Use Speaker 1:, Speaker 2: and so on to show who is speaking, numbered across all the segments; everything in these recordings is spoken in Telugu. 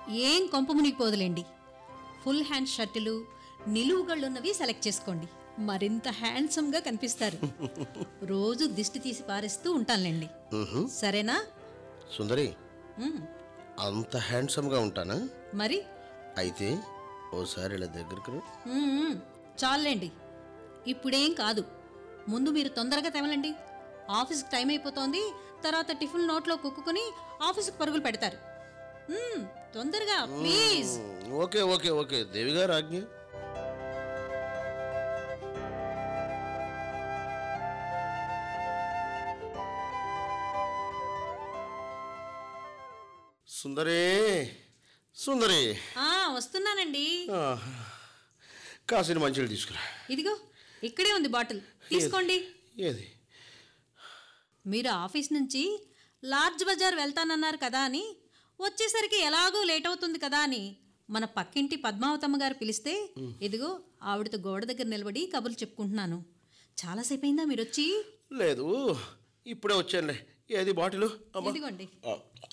Speaker 1: ఏం కొంప మునిగిపోదులేండి ఫుల్ హ్యాండ్ షర్టులు నిలువుగళ్ళున్నవి సెలెక్ట్ చేసుకోండి మరింత హ్యాండ్సమ్గా కనిపిస్తారు రోజు దిష్టి తీసి పారేస్తూ ఉంటానులేండి
Speaker 2: ఉహు.
Speaker 1: సరేనా
Speaker 2: సుందరి
Speaker 1: మ్మ్.
Speaker 2: అంత హ్యాండ్సమ్గా ఉంటానా
Speaker 1: మరి
Speaker 2: అయితే ఓసారి ఇలా దగ్గరికి రా.
Speaker 1: మ్మ్. చాలండి ఇప్పుడేం కాదు ముందు మీరు తొందరగా తెమలండి ఆఫీస్కి టైం అయిపోతోంది తర్వాత టిఫిన్ నోట్లో కుక్కుని ఆఫీస్కి పరుగులు పెడతారు మ్మ్. తొందరగా please
Speaker 2: um, okay okay okay Devi గారు ఆజ్ఞ సుందరి సుందరి
Speaker 1: ఆ, వస్తున్నానండి
Speaker 2: ఆ, కాసిన మంచిలు తీసుకురా
Speaker 1: ఇదిగో ఇక్కడే ఉంది బాటిల్ తీసుకోండి
Speaker 2: ఏది
Speaker 1: మీరు ఆఫీస్ నుంచి లార్జ్ బజార్ వెళ్తానన్నారు కదా అని వచ్చేసరికి ఎలాగో లేట్ అవుతుంది కదా అని మన పక్కింటి పద్మావతమ్మ గారు పిలిస్తే ఇదిగో ఆవిడతో గోడ దగ్గర నిలబడి కబుర్లు చెప్పుకుంటున్నాను చాలాసేపు అయిందా మీరు వచ్చి
Speaker 2: లేదు ఇప్పుడే వచ్చానులే ఏది బాటిలు అమ్మా
Speaker 1: ఇదిగోండి
Speaker 2: ఆ,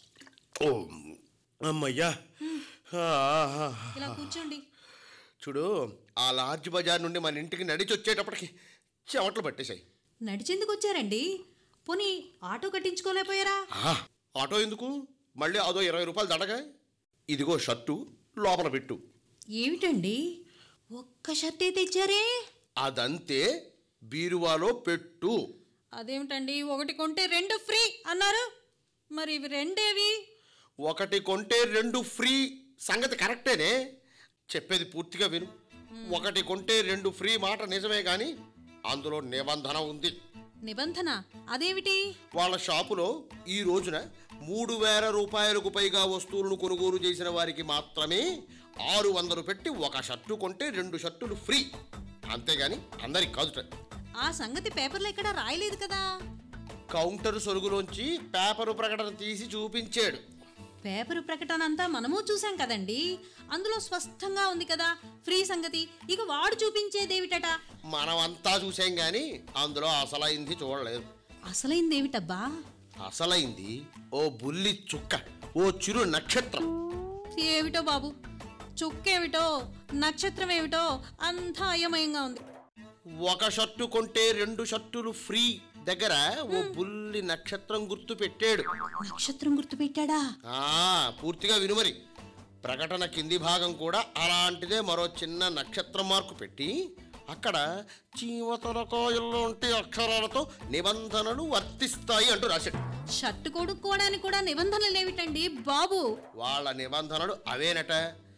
Speaker 2: ఓ అమ్మయ్యా ఆ, ఆ, ఆ.
Speaker 1: ఇలా కూర్చోండి
Speaker 2: చూడు ఆ లార్జ్ బజార్ నుండి మన ఇంటికి నడిచి వచ్చేటప్పటికి చెమటలు పట్టేశాయి
Speaker 1: నడిచేందుకు వచ్చారండి పోనీ ఆటో కట్టించుకోలేకపోయారా
Speaker 2: ఆహా, ఆటో ఎందుకు మళ్ళీ అదో ఇరవై రూపాయలు దడగా ఇదిగో షర్టు లోపల పెట్టు
Speaker 1: ఏమిటండి ఒక్క షర్ట్ అయితే ఇచ్చారే
Speaker 2: అదంతే బీరువాలో పెట్టు
Speaker 1: అదేమిటండి ఒకటి కొంటే రెండు ఫ్రీ అన్నారు మరి ఇవి రెండేవి
Speaker 2: ఒకటి కొంటే రెండు ఫ్రీ సంగతి కరెక్టేనే చెప్పేది పూర్తిగా విను ఒకటి కొంటే రెండు ఫ్రీ మాట నిజమే కానీ అందులో నిబంధన ఉంది
Speaker 1: నిబంధన అదేమిటి
Speaker 2: వాళ్ళ షాపులో ఈ రోజున మూడు వేల రూపాయలకు పైగా వస్తువులను కొనుగోలు చేసిన వారికి మాత్రమే ఆరు వందలు పెట్టి ఒక షర్టు కొంటే రెండు షర్టులు ఫ్రీ అంతేగాని అందరికి కాదుట
Speaker 1: ఆ సంగతి పేపర్లో ఎక్కడా రాయలేదు కదా
Speaker 2: కౌంటర్ సొరుగులోంచి పేపరు ప్రకటన తీసి చూపించాడు
Speaker 1: పేపరు ప్రకటన అంతా మనము చూసాం కదండి అందులో స్పష్టంగా ఉంది కదా ఫ్రీ సంగతి ఇక వాడు చూపించేదేమిటట
Speaker 2: మనమంతా చూసాం గాని అందులో అసలైంది చూడలేదు
Speaker 1: అసలైందేమిటబ్బా
Speaker 2: అసలైంది ఓ బుల్లి చుక్క ఓ చిరు నక్షత్రం
Speaker 1: ఏమిటో బాబు చుక్కేమిటో నక్షత్రం ఏమిటో అంతా అయోమయంగా ఉంది
Speaker 2: ఒక షర్టు కొంటే రెండు షర్టులు ఫ్రీ దగ్గర ఓ బుల్లి నక్షత్రం గుర్తు పెట్టాడు
Speaker 1: నక్షత్రం గుర్తు పెట్టాడా
Speaker 2: ఆ పూర్తిగా వినుమరి ప్రకటన కింది భాగం కూడా అలాంటిదే మరో చిన్న నక్షత్రం మార్కు పెట్టి అక్కడ చీవతల కాయల్లోంటి అక్షరాలతో నిబంధనలు వర్తిస్తాయి అంటూ రాశాడు
Speaker 1: షర్టు కొనుక్కోవడానికి కూడా నిబంధనలు ఏమిటండి బాబు
Speaker 2: వాళ్ళ నిబంధనలు అవేనట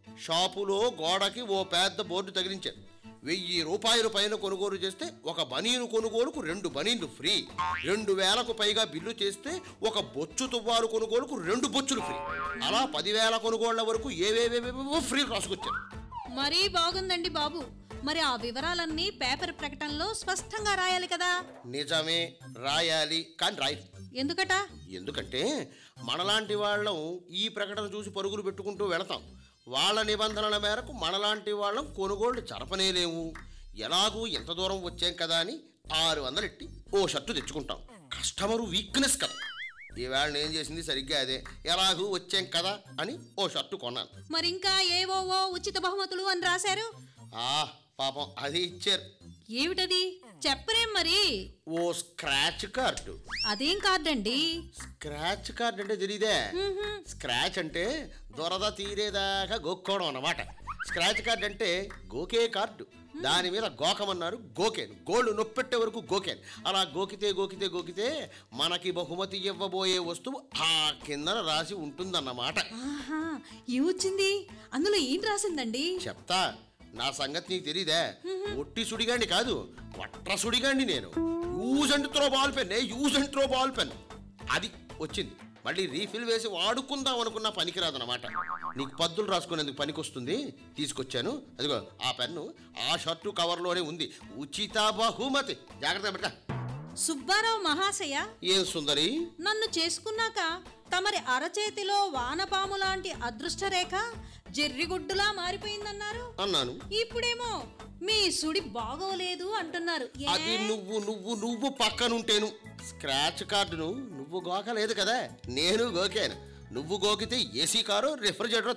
Speaker 2: షాపులో గోడకి ఓ పెద్ద బోర్డు తగిలించారు వెయ్యి రూపాయలు పైన కొనుగోలు చేస్తే ఒక బనీను కొనుగోలుకు రెండు బనీన్లు ఫ్రీ రెండు వేలకు పైగా బిల్లు చేస్తే ఒక బొచ్చు తువ్వాలు కొనుగోలుకు రెండు బొచ్చులు ఫ్రీ అలా పదివేల కొనుగోళ్ల వరకు ఏవేవేవేవో ఫ్రీ రాసుకొచ్చారు
Speaker 1: మరీ బాగుందండి బాబు మరి ఆ వివరాలన్నీ పేపర్ ప్రకటనలో స్పష్టంగా రాయాలి కదా
Speaker 2: నిజమే రాయాలి కానీ రాయి
Speaker 1: ఎందుకట
Speaker 2: ఎందుకంటే మనలాంటి వాళ్ళం ఈ ప్రకటన చూసి పరుగులు పెట్టుకుంటూ వెళతాం వాళ్ళ నిబంధనల మేరకు మనలాంటి వాళ్ళం కొనుగోళ్లు జరపనేలేము ఎలాగూ ఎంత దూరం వచ్చాం కదా అని ఆరు వందలెట్టి ఓ షర్టు తెచ్చుకుంటాం కస్టమరు వీక్నెస్ కదా ఈవేళ నేను చేసింది సరిగ్గా అదే ఎలాగూ వచ్చాం కదా అని ఓ షర్టు కొన్నాను
Speaker 1: మరి ఇంకా ఏవోవో ఉచిత బహుమతులు అని రాశారు
Speaker 2: ఆ పాపం అది ఇచ్చారు
Speaker 1: ఏమిటది చెప్పరేం మరి
Speaker 2: ఓ స్క్రాచ్ కార్డు
Speaker 1: అదేం కార్డండి
Speaker 2: స్క్రాచ్ కార్డ్ అంటే తెలియదే స్క్రాచ్ అంటే దొరద తీరేదాకా గోక్కోవడం అన్నమాట స్క్రాచ్ కార్డ్ అంటే గోకే కార్డు దాని మీద గోకమన్నారు గోకేను గోల్డ్ నొప్పెట్టే వరకు గోకేను అలా గోకితే గోకితే గోకితే మనకి బహుమతి ఇవ్వబోయే వస్తువు ఆ కిందన రాసి ఉంటుందన్నమాట
Speaker 1: ఆహా ఏమొచ్చింది అందులో ఏం రాసిందండి
Speaker 2: చెప్తా నా సంగతి నీకు తెలీదా ఒట్టి సుడిగాండి కాదు వట్ర సుడిగాండి నేను use and throw ball pen use and throw ball pen అది వచ్చింది మళ్ళీ రీఫిల్ వేసి వాడుకుందాం అనుకున్నా పనికిరాదనమాట నీకు పద్దులు రాసుకునేందుకు పనికొస్తుంది తీసుకొచ్చాను అదిగో ఆ పెన్ను ఆ షర్టు కవర్లోనే ఉంది ఉచిత బహుమతి జాగ్రత్త పెట్ట
Speaker 1: సుబ్బారావు మహాశయ
Speaker 2: ఏం సుందరి
Speaker 1: నన్ను చేసుకున్నాక తమరి అరచేతిలో వానపాము లాంటి అదృష్ట రేఖ జెర్రిగుడ్డులా మారిపోయిందన్నారు
Speaker 2: అన్నాను
Speaker 1: ఇప్పుడేమో మీ సుడి బాగోలేదు అంటున్నారు ఏ?
Speaker 2: అది నువ్వు నువ్వు నువ్వు పక్కనుంటేను స్క్రాచ్ కార్డును నువ్వు గోకలేదు కదా నేను గోకాను నువ్వు గోకితే ఏసీ కారు రిఫ్రిజరేటర్